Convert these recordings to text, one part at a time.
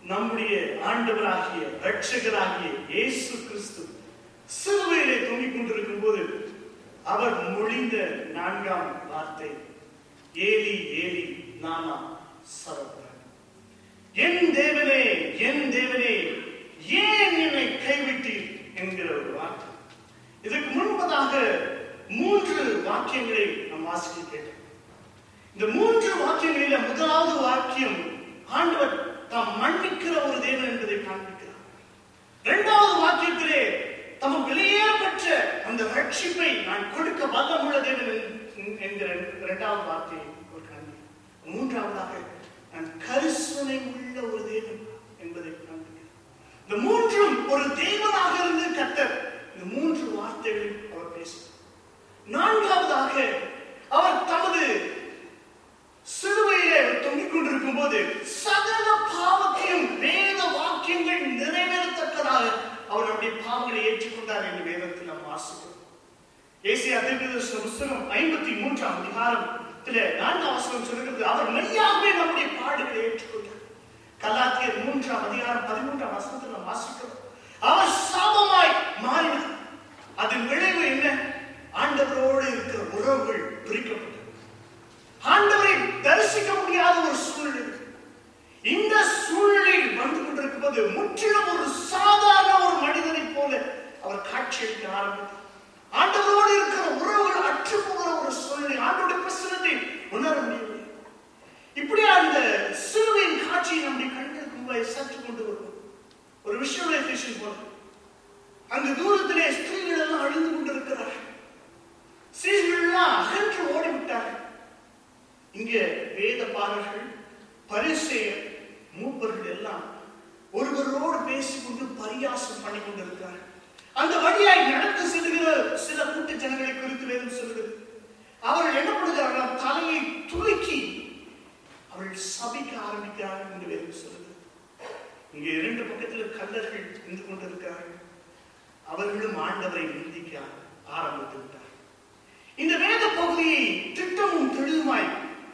நம்முடைய ஆண்டவராகிய ரட்சகராகிய இயேசு கிறிஸ்து சிலுவையிலே தொங்கிக் கொண்டிருக்கும் போது அவர் மொழிந்த நான்காம் வார்த்தை ஏலி ஏலி நாமா சரப்ப என் தேவனே என் தேவனே ஏன் என்னை கைவிட்டீர் என்கிற ஒரு வார்த்தை இதற்கு முன்பதாக மூன்று வாக்கியங்களை நாம் வாசிக்க கேட்டோம் இந்த மூன்று வாக்கியங்களில முதலாவது வாக்கியம் ஆண்டவர் தாம் மன்னிக்கிற ஒரு தேவன் என்பதை காண்பிக்கிறார் இரண்டாவது வாக்கியத்திலே தமக்கு வெளியேறப்பட்ட அந்த ரட்சிப்பை நான் கொடுக்க வல்லமுள்ள தேவன் என்- என்கிற இரண்டாவது வார்த்தையை அவர் காண்பிக்கிறார் மூன்றாவதாக நான் கரிசனை உள்ள ஒரு தேவன் என்பதை காண்பிக்கிறார் இந்த மூன்றும் ஒரு தேவனாக இருந்து கத்தர் இந்த மூன்று வார்த்தைகளையும் அவர் பேசுகிறார் நான்காவதாக அவர் தமது சிலுவையிலே அவர் தொங்கிக் கொண்டிருக்கும் போது சகல பாவத்தையும் வேத வாக்கியங்கள் நிறைவேறத்தக்கதாக அவர் நம்முடைய பாவங்களை ஏற்றுக்கொண்டார் என்று வேதத்தில் நாம் வாசிக்கிறோம் ஏசியா தீர்க்கதரிசன புஸ்தகம் ஐம்பத்தி மூன்றாம் அதிகாரத்திலே நான்காம் வசனம் சொல்கிறது அவர் மெய்யாகவே நம்முடைய பாடுகளை ஏற்றுக்கொண்டார் கலாத்தியர் மூன்றாம் அதிகாரம் பதிமூன்றாம் வசனத்தில் நாம் வாசிக்கிறோம் அவர் சாபமாய் மாறினார் அதன் விளைவு என்ன ஆண்டவரோடு இருக்கிற உறவுகள் பிரிக்கப்பட்டது ஆண்டவரை தரிசிக்க முடியாத ஒரு சூழ்நிலை இந்த சூழ்நிலையில் வந்து கொண்டிருக்கும் போது முற்றிலும் ஒரு சாதாரண ஒரு மனிதனை போல அவர் காட்சியளிக்க ஆரம்பித்தார் ஆண்டவரோடு இருக்கிற உறவுகள் அற்று போகிற ஒரு சூழ்நிலை ஆண்டோட பிரசனத்தை உணர முடியவில்லை இப்படி அந்த சிலுவையின் காட்சியை நம்முடைய கண்களுக்கு முன்பே சற்று கொண்டு வருவோம் ஒரு விஷுவலைசேஷன் போல அங்கு தூரத்திலே ஸ்திரீகள் எல்லாம் அழுது கொண்டிருக்கிறார்கள் ஸ்திரீகள் எல்லாம் அகன்று ஓடிவிட்டார்கள் இங்கே வேத பாடல்கள் பரிசெயர் மூப்பர்கள் எல்லாம் ஒருவரோடு பேசிக்கொண்டு பரியாசம் பண்ணி கொண்டிருக்கிறார்கள் அந்த வழியாய் நடந்து செல்கிற சில கூட்ட ஜனங்களை குறித்து வேதம் சொல்கிறது அவர்கள் என்ன பண்ணுகிறார்கள் தலையை துலுக்கி அவர்கள் சபிக்க ஆரம்பிக்கிறார்கள் என்று வேதம் சொல்கிறது இங்கே இரண்டு பக்கத்தில் கல்லர்கள் நின்று கொண்டிருக்கிறார்கள் அவர்களும் ஆண்டவரை நிந்திக்க ஆரம்பித்து விட்டார் இந்த வேத பகுதியை திட்டமும் தெளிவுமாய்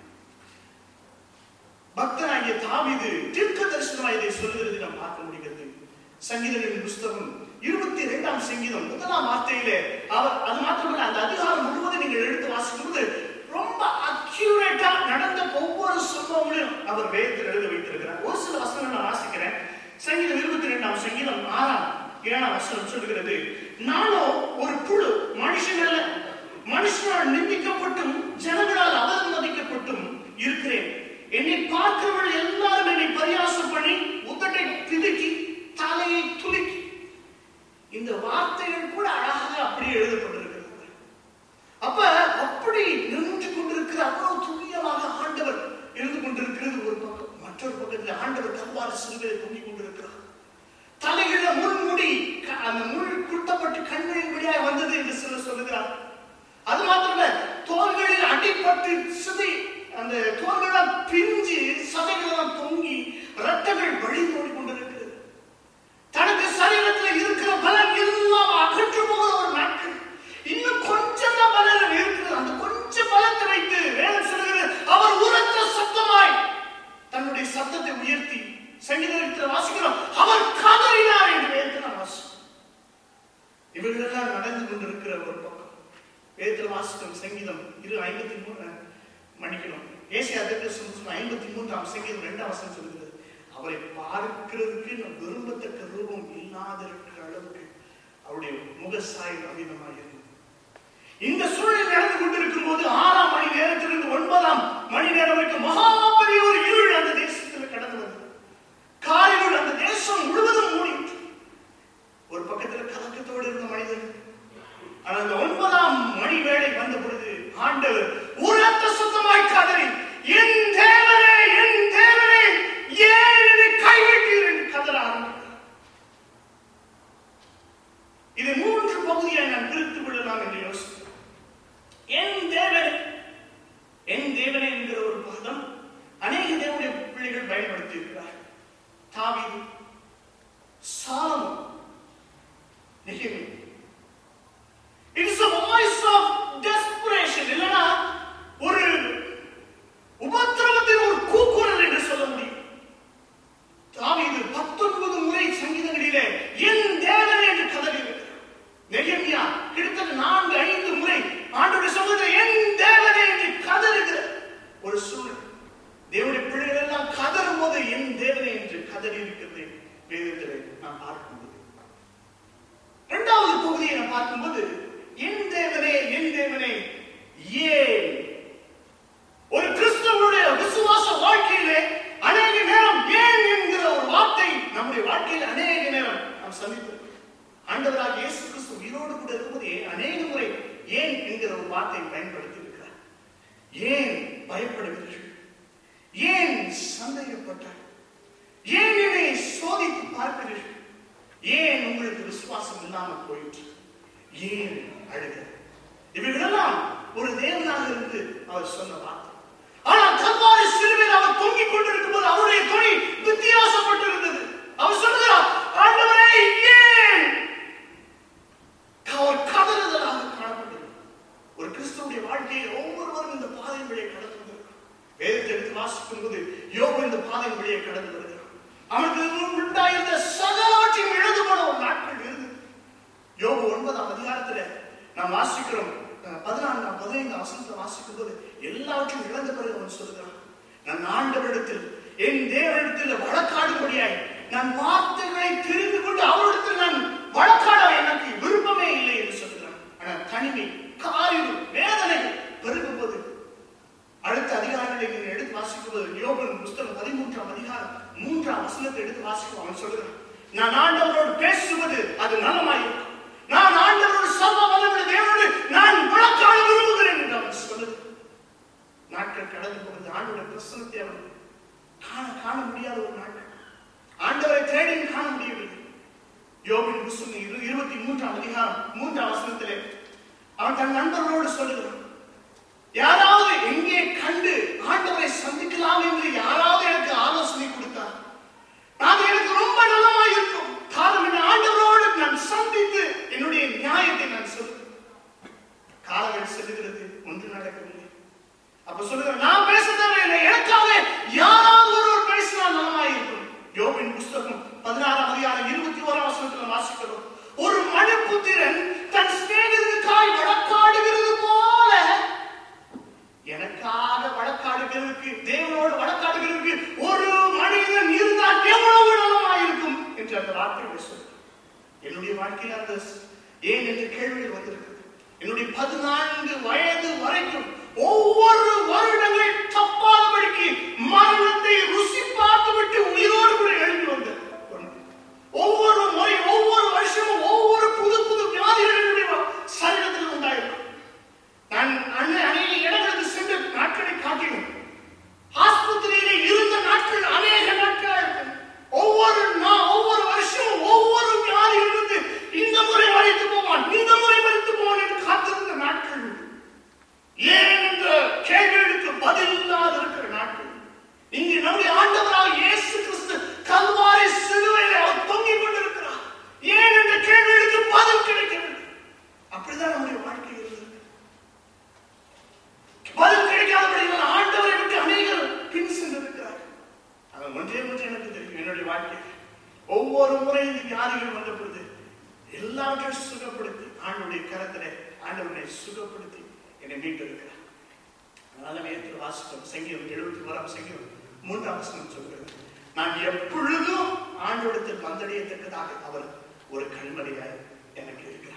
பக்தனாகிய தாவீது தீர்க்க தரிசனமாய் இதை சொல்லுகிறது நாம் பார்க்க முடிகிறது சங்கீதங்களின் புஸ்தகம் இருபத்தி இரண்டாம் சங்கீதம் முதலாம் வார்த்தையிலே அவர் அது மாத்திரமல்ல அந்த அதிகாரம் முழுவதும் நீங்கள் எடுத்து வாசிக்கும் போது ரொம்ப அக்யூரேட்டா நடந்த ஒவ்வொரு சம்பவங்களையும் அவர் வேதத்தில் எழுத வைத்திருக்கிறார் ஒரு சில வசனங்கள் நான் வாசிக்கிறேன் சங்கீதம் இருபத்தி இரண்டாம் சங்கீதம் ஆறாம் ஏழாம் வசனம் சொல்லுகிறது நானோ ஒரு புழு மனுஷன் அல்ல மனுஷனால் நிந்திக்கப்பட்டும் ஜனங்களால் அவமதிக்கப்பட்டும் இருக்கிறேன் என்னை பார்க்கிறவர்கள் எல்லாரும் என்னை பரியாசம் பண்ணி உதட்டை பிதுக்கி தலையை துலுக்கி இந்த வார்த்தைகள் கூட அழகாக அப்படியே எழுதப்பட்டிருக்கிறது அப்ப அப்படி நின்று கொண்டிருக்கிற அவ்வளவு துல்லியமாக ஆண்டவர் இருந்து கொண்டிருக்கிறது ஒரு பக்கம் மற்றொரு பக்கத்தில் ஆண்டவர் கல்வாறு சிறுவையை தொங்கிக் கொண்டிருக்கிறார் தலையில முள்முடி க- அந்த முள் குத்தப்பட்டு கண்களின் வழியாக வந்தது என்று சிலர் சொல்லுகிறார் அது மாத்திரமல்ல தோள்களில் அடிபட்டு சிதை அந்த தோள்களெல்லாம் பிஞ்சு சதைகளெல்லாம் தொங்கி ரத்தங்கள் வழிந்தோடி கொண்டிருக்கிறது தனக்கு சரீரத்தில் இருக்கிற பலம் எல்லாம் அகற்று போகிற ஒரு நாட்கள் இன்னும் கொஞ்சம் தான் பலம் இருக்கிறது அந்த கொஞ்சம் பலத்தை வைத்து வேதம் சொல்லுகிறது அவர் உரத்த சத்தமாய் தன்னுடைய சத்தத்தை உயர்த்தி சங்கீதத்தில் வாசிக்கிறோம் அவர் கதறினார் என்று வேதத்தில் நாம் வாசிக்கிறோம் இவர்களெல்லாம் நடந்து கொண்டிருக்கிற ஒரு பக்கம் வேதத்தில் வாசிக்கும் சங்கீதம் இரு ஐம்பத்தி மூணு மன்னிக்கணும் ஏசியா அதற்கு ஐம்பத்தி மூன்றாம் சங்கீதம் இரண்டாம் வசனம் சொல்கிறது அவரை பார்க்கிறதுக்கு நம் விரும்பத்தக்க ரூபம் இல்லாதிருக்கிற அளவுக்கு அவருடைய முகசாய் அமிதமாக இருந்தது இந்த சூழல் நடந்து கொண்டிருக்கும் போது ஆறாம் மணி நேரத்திலிருந்து ஒன்பதாம் மணி நேரம் வரைக்கும் மகா பெரிய ஒரு இருள் அந்த தேசத்தில் கடந்து வந்தது காரிருள் அந்த தேசம் முழுவதும் மூடிட்டு ஒரு பக்கத்தில் கலக்கத்தோடு இருந்த மனிதன் ஆனா அந்த ஒன்பதாம் மணி வேளை வந்த பொழுது ஆண்டவர் உரத்த சுத்தமாய் கதறி என் தேவனே என் தேவனே ஏன் என்னை கைவிட்டீர் என்று கதற ஆரம்பித்தார் இதை மூன்று பகுதியை நான் பிரித்துக் கொள்ளலாம் என்று யோசித்தேன் என் தேவனே என் தேவனே என்கிற ஒரு பதம் அநேக தேவனுடைய பிள்ளைகள் பயன்படுத்தி இருக்கிறார் தாவீது சாலமோன் நெகேமியா it is a voice of desperation இல்லனா ஒரு உபத்திரவத்தின் ஒரு கூக்குரல் என்று சொல்ல முடியும் தாவீது ஏன் என்னை சோதித்து பார்க்கிறீர்கள் ஏன் உங்களுக்கு விசுவாசம் இல்லாமல் போயிற்று ஏன் அழுக இவைகளெல்லாம் ஒரு தேவனாக இருந்து அவர் சொன்ன வார்த்தை ஆனால் கல்வாரி சிலுவையில் அவர் தொங்கிக் கொண்டிருக்கும் போது அவருடைய துணி வித்தியாசப்பட்டிருந்தது அவர் சொல்கிறார் ஆண்டவரே ஏன் அவர் கதறுதலாக காணப்பட்டது ஒரு கிறிஸ்துவுடைய வாழ்க்கையில் ஒவ்வொருவரும் இந்த பாதை வழியை கடந்து வந்திருக்கிறார் வேதத்தை எடுத்து வாசிக்கும் போது யோபு இந்த பாதை வழியை கடந்து வருகிறார் அவனுக்கு உண்டாயிருந்த சகலவற்றையும் இழந்து போன ஒரு நாட்கள் இருந்தது யோபு ஒன்பதாம் அதிகாரத்துல நாம் வாசிக்கிறோம் அஹ், பதினான்காம் பதினைந்தாம் வசனத்தை வாசிக்கும் போது எல்லாவற்றையும் இழந்த பிறகு அவன் சொல்கிறான் நான் ஆண்டவரிடத்தில் என் தேவனிடத்தில் வழக்காடும்படியாய் நான் வார்த்தைகளை தெரிந்து கொண்டு அவரிடத்தில் நான் வழக்காட எனக்கு விருப்பமே இல்லை என்று சொல்கிறான் ஆனால் தனிமை காரியம் வேதனை பெருகும் போது அடுத்த அதிகாரங்களை நீங்கள் எடுத்து வாசிக்கும் போது யோபன் புஸ்தகம் பதிமூன்றாம் அதிகாரம் மூன்றாம் வசனத்தை எடுத்து வாசிக்கும் அவன் சொல்கிறான் நான் ஆண்டவரோடு பேசுவது அது நலமாயிருக்கும் நான் ஆண்டவரோடு சர்வ வல்லமுள்ள தேவனோடு நான் வழக்காட விரும்புகிறேன் என்று அவன் சொல்லுது நாட்கள் கடந்து போகுது ஆண்டவருடைய பிரசனத்தை அவன் காண காண முடியாத ஒரு நாட்கள் ஆண்டவரை தேடியும் காண முடியவில்லை யோபின் புஸ்தகம் இரு- இருபத்தி மூன்றாம் அதிகாரம் மூன்றாம் வசனத்திலே அவன் தன் நண்பர்களோடு சொல்லுகிறான் யாராவது எங்கே கண்டு ஆண்டவரை சந்திக்கலாம் என்று யாராவது எனக்கு ஆலோசனை கொடுத்தார் அது எனக்கு ரொம்ப நலமா இருக்கும் காரணம் என்ன ஆண்டவரோடு நான் சந்தித்து என்னுடைய நியாயத்தை நான் சொல்லுவேன் காலங்கள் செல்லுகிறது ஒன்று நடக்கவில்லை அப்ப சொல்லுங்க நான் பேச தேவையில்லை எனக்காக யாராவது ஒருவர் பேசினால் நலமா இருக்கும் யோபின் புஸ்தகம் பதினாறாம் அதிகாரம் இருபத்தி ஓராம் வசனத்துல வாசிக்கிறோம் ஒரு மனுபுத்திரன் தன் சிநேகிதனுக்காய் வழக்காடுகிறது போல எனக்காக வழக்காடுகிறதுக்கு தேவனோடு வழக்காடுகிறதுக்கு ஒரு மனிதன் இருந்தால் எவ்வளவு நலமாயிருக்கும் என்று அந்த வார்த்தையை சொல்லு என்னுடைய வாழ்க்கையில் அந்த ஏன் என்ற கேள்வியில் வந்திருக்கிறது என்னுடைய பதினான்கு வயது வரைக்கும் ஒவ்வொரு வருடங்கள் தப்பாதபடிக்கு மரணத்தை ருசி பார்த்துவிட்டு உயிரோடு கூட எழுந்து வந்த ஒன்று. ஒவ்வொரு முறை ஒவ்வொரு வருஷமும் ஒவ்வொரு புது புது வியாதிகள் என்னுடைய சரீரத்தில் உண்டாயிருக்கும் நான் அன்னை அநேக இடங்களுக்கு சென்ற நாட்களை காட்டினோம் ஆஸ்பத்திரியிலே இருந்த நாட்கள் அநேக நாட்கள் இருக்கும். ஒவ்வொரு நா- ஒவ்வொரு வருஷமும் ஒவ்வொரு வியாதியிலிருந்து இந்த முறை மறித்து போவான் இந்த முறை மறித்து போவான் என்று காத்திருந்த நாட்கள் உண்டு. ஏன் என்ற கேள்விகளுக்கு பதில் இல்லாத இருக்கிற நாட்கள் இங்கு நம்முடைய ஆண்டவராக இயேசு கிறிஸ்து கல்வாரி சிலுவையிலே அவர் தொங்கிக் கொண்டிருக்கிறார் ஏன் என்ற கேள்விகளுக்கு பதில் கிடைக்கவில்லை அப்படிதான் நம்முடைய வாழ்க்கை இருந்தது பதில் கிடைக்காதபடியால் ஆண்டவரை விட்டு அநேகர் பின் சென்றிருக்கிறார் அவன் ஒன்றே ஒன்று எனக்கு தெரியும் என்னுடைய வாழ்க்கை ஒவ்வொரு முறை இந்த வியாதிகள் வந்த பொழுது எல்லாவற்றையும் சுகப்படுத்தி ஆண்டுடைய கரத்திலே ஆண்டவனை சுகப்படுத்தி என்னை மீட்டிருக்கிறார் அதனால நேரத்தில் வாசித்தோம் சங்கீதம் எழுபத்தி ஓராம் சங்கீதம் மூன்றாம் வசனம் சொல்கிறது நான் எப்பொழுதும் ஆண்டோடத்தில் வந்தடையத்தக்கதாக அவர் ஒரு கண்மணியாய் எனக்கு இருக்கிறார்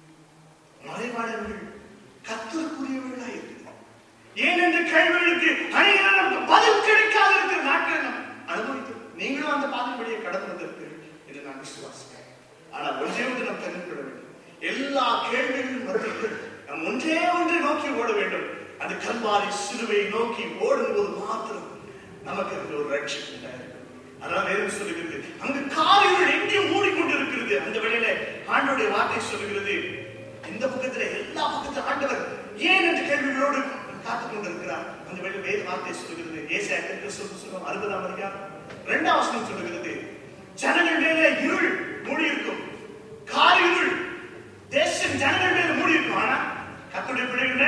மறைவாளர்கள் கத்தருக்குரியவர்களாய் இருக்கிறார் ஏனென்ற கேள்விகளுக்கு அநேக நமக்கு பதில் கிடைக்காத இருக்கிற நாட்களை நாம் அனுபவித்தோம் நீங்களும் அந்த பாதை வழியை கடந்து வந்திருப்பீர்கள் என்று நான் விசுவாசிக்கிறேன் ஆனால் ஒன்றே ஒன்று நாம் தெரிந்து கொள்ள வேண்டும் எல்லா கேள்விகளும் மத்தியில் நாம் ஒன்றே ஒன்றை நோக்கி ஓட வேண்டும் அது கல்வாரி சிலுவையை நோக்கி ஓடும்போது மாத்திரம் நமக்கு அந்த ஒரு ரட்சிப்பு உண்டாயிருக்கும் அதான் வேதம் சொல்லுகிறது அங்கு காரியங்கள் எங்கேயும் மூடிக்கொண்டிருக்கிறது அந்த வேளையில ஆண்டோடைய வார்த்தை சொல்லுகிறது இந்த பக்கத்துல எல்லா பக்கத்துல ஆண்டவர் ஏன் என்ற கேள்விகளோடு காத்துக் கொண்டிருக்கிறார் அந்த வேலை வேத வார்த்தை சொல்லுகிறது ஏசாயா கிறிஸ்து புத்தகம் அறுபதாம் அதிகாரம் இரண்டாம் வசனம் சொல்லுகிறது ஜனங்கள் மேல இருள் மூடி இருக்கும் கார் இருள் தேசம் ஜனங்கள் மேல மூடி இருக்கும் ஆனா கத்துடைய பிள்ளைகள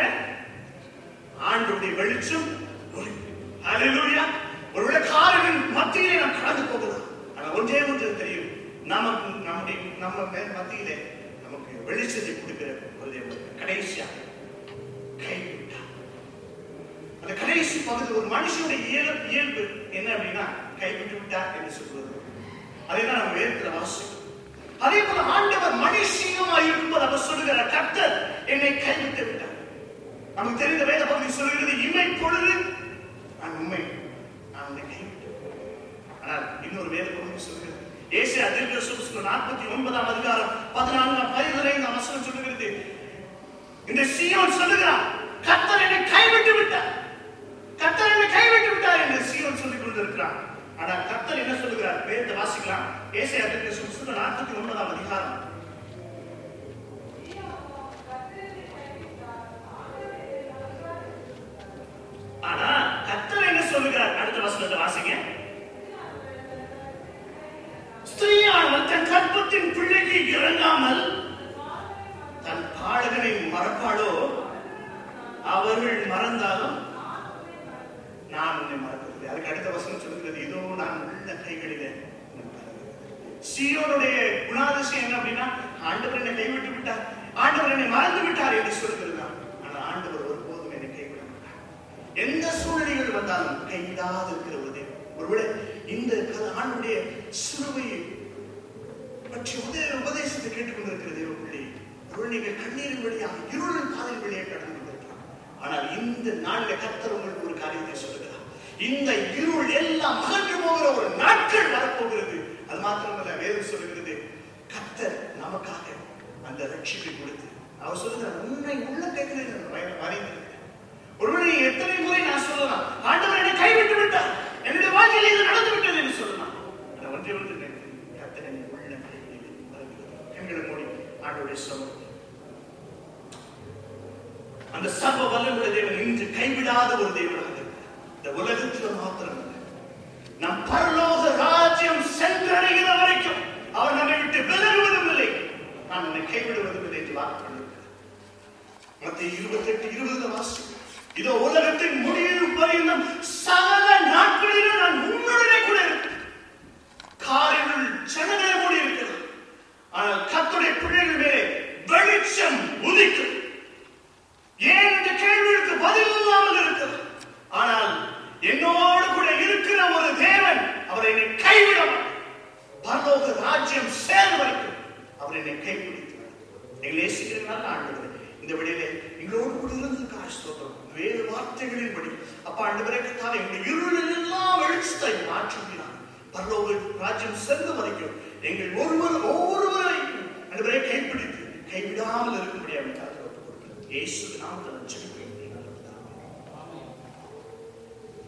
ஆண்டுடைய வெளிச்சம் ஒளி. ஹalleluya ஒருவேளை காரின் மத்தியிலே நாம் கடந்து போகலாம் ஆனா ஒன்றே ஒன்று தெரியும் நமக்கு நம்முடைய நம்ம மேல் மத்தியிலே நமக்கு வெளிச்சத்தை கொடுக்கிற ஒரு தேவன் கடைசியாக கைவிட்டார் அந்த கடைசி பகுதி ஒரு மனுஷனுடைய இயல்பு இயல்பு என்ன அப்படின்னா கைவிட்டு விட்டார் என்று சொல்வது அதைதான் நம்ம வேதத்துல வாசிக்கிறோம் அதே போல ஆண்டவர் மனுஷியமா இருக்கும்போது அவர் சொல்லுகிறார் கர்த்தர் என்னை கைவிட்டு விட்டார் நமக்கு தெரிந்த வேத பகுதி சொல்கிறது இமை பொழுது நான் உண்மை நான் உன்னை கைவிட்டு ஆனால் இன்னொரு வேத பகுதி சொல்கிறது ஏசியா தீர்க்க நாற்பத்தி ஒன்பதாம் அதிகாரம் பதினான்காம் பதினைந்தாம் வசனம் சொல்லுகிறது இந்த சீயோன் சொல்லுகிறான் கர்த்தர் என்னை கைவிட்டு விட்டார் கர்த்தர் என்னை கைவிட்டு விட்டார் என்று சீயோன் சொல்லிக் கொண்டிருக்கிறான் ஆனா கர்த்தர் என்ன சொல்லுகிறார் வேதத்தை வாசிக்கலாம் ஏசை அதுக்கு புஸ்தகம் நாற்பத்தி ஒன்பதாம் அதிகாரம் ஆனா கர்த்தர் என்ன சொல்லுகிறார் அடுத்த வசனத்தை வாசிங்க ஸ்திரீயானவள் தன் கற்பத்தின் பிள்ளைக்கு இறங்காமல் தன் பாடகனை மறப்பாளோ அவர்கள் மறந்தாலும் நான் உன்னை மறக்கவில்லை அதுக்கு அடுத்த வசனம் சொல்லுகிறது இதோ நான் உள்ள கைகளிலே உன்னை மறக்கவில்லை. சீயோனுடைய குணாதிசயம் என்ன அப்படின்னா ஆண்டவர் என்னை கைவிட்டு விட்டார் ஆண்டவர் என்னை மறந்து விட்டார் என்று சொல்லுகிறார் ஆனால் ஆண்டவர் ஒருபோதும் என்னை கைவிட மாட்டார் எந்த சூழ்நிலைகள் வந்தாலும் கைவிடாது இருக்கிற ஒரு தேவன் ஒருவேளை இந்த கதை ஆண்டுடைய சிலுவையை பற்றி உதய உபதேசத்தை கேட்டுக்கொண்டிருக்கிற தேவ பிள்ளை ஒருவேளை நீங்கள் கண்ணீரின் வழியாக இருளின் பாதையின் வழியே கடந்து கொண்டிருக்கலாம் ஆனால் இந்த நாளில் கர்த்தர் உங்களுக்கு ஒரு காரியத்தை சொல்லுகிறார் இந்த இருள் எல்லாம் அகன்று போகிற ஒரு நாட்கள் வரப்போகிறது அது மாத்திரமல்ல வேதம் சொல்லுகிறது கர்த்தர் நமக்காக அந்த ரட்சிப்பை கொடுத்து அவர் சொல்லுகிறார் உண்மை உள்ள கைகளில் வரைந்திருக்கிறேன் ஒருவேளை நீ எத்தனை முறை நான் சொல்லலாம் ஆண்டவர் என்னை கைவிட்டு விட்டார் என்னுடைய வாழ்க்கையில் இது நடந்து விட்டது என்று சொல்லலாம் ஆனா ஒன்றை ஒன்று நினைக்கிறேன். கர்த்தர் என்னை உள்ள கைகளில் வரைந்திருக்கிறார். கண்களை மூடி ஆண்டவருடைய சமூகம் அந்த சர்வ வல்லமுள்ள தேவன் இன்று கைவிடாத ஒரு தேவனாக இருக்கிறார். இந்த உலகத்தில் மாத்திரம் இல்லை. நம் பரலோக ராஜ்யம் சென்றடைகிற வரைக்கும் அவர் நம்மை விட்டு விலகுவதும் இல்லை நான் உன்னை கைவிடுவதும் இல்லை என்று வாக்கு பண்ணியிருக்கிறார். மத்திய இருபத்தி எட்டு இருபதுல வாசி இதோ உலகத்தின் முடிவு பரிந்தும் சகல நாட்களிலும் நான் உன்னுடனே கூட இருக்கிறேன் காரினுள் ஜனங்களை மூடி இருக்கிறது ஆனால் கத்துடைய பிள்ளைகள் மேலே வெளிச்சம் உதிக்கும் ஏன் என்ற கேள்விக்கு பதில் இல்லாமல் இருக்கிறது ஆனால் என்னோடு கூட இருக்கிற ஒரு தேவன் அவர் என்னை கைவிட மாட்டார். பரலோக ராஜ்யம் சேர வரைக்கும் அவர் என்னை கைப்பிடித்தார் எங்களை நேசிக்கிறதுனால ஆண்டவரே இந்த விடையிலே எங்களோடு கூட இருந்திருக்கார் ஸ்தோத்திரம் வேறு வார்த்தைகளின்படி அப்பா ஆண்டவரே கத்தாவே எங்கள் இருளில் எல்லாம் வெளிச்சத்தை மாற்றுகிறார் பரலோக ராஜ்யம் சென்ற வரைக்கும் எங்கள் ஒருவர் ஒவ்வொருவரையும் ஆண்டவரே கைப்பிடித்து கைவிடாமல் இருக்கும்படி அவன் காத்து இயேசு நாமத்தில் ஜெபிக்கிறேன்